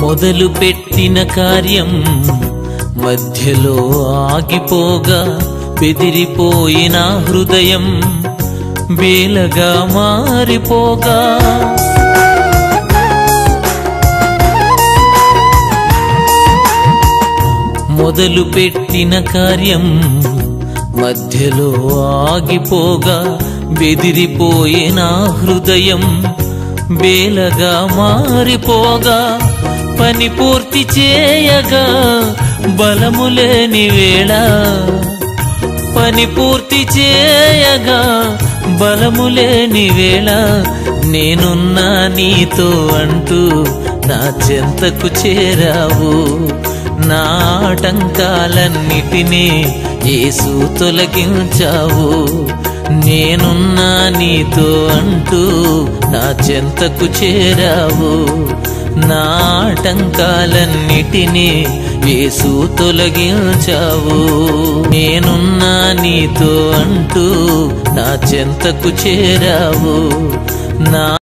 మొదలు పెట్టిన కార్యం మధ్యలో ఆగిపోగా బెదిరిపోయిన హృదయం వేలగా మారిపోగా మొదలు పెట్టిన కార్యం మధ్యలో ఆగిపోగా బెదిరిపోయిన హృదయం వేలగా మారిపోగా పని పూర్తి చేయగా బలము లేని వేళ పని పూర్తి చేయగా బలము లేని వేళ నేనున్నా నీతో అంటూ నా చెంతకు చేరావు నా ఆటంకాలన్నిటినీ యేసు తొలగించావు నేనున్నా నీతో అంటూ నా చెంతకు చేరావు నా ఆటంకాలన్నిటినీ యేసు తొలగించావు నేనున్నా నీతో అంటూ నా చెంతకు చేరావు నా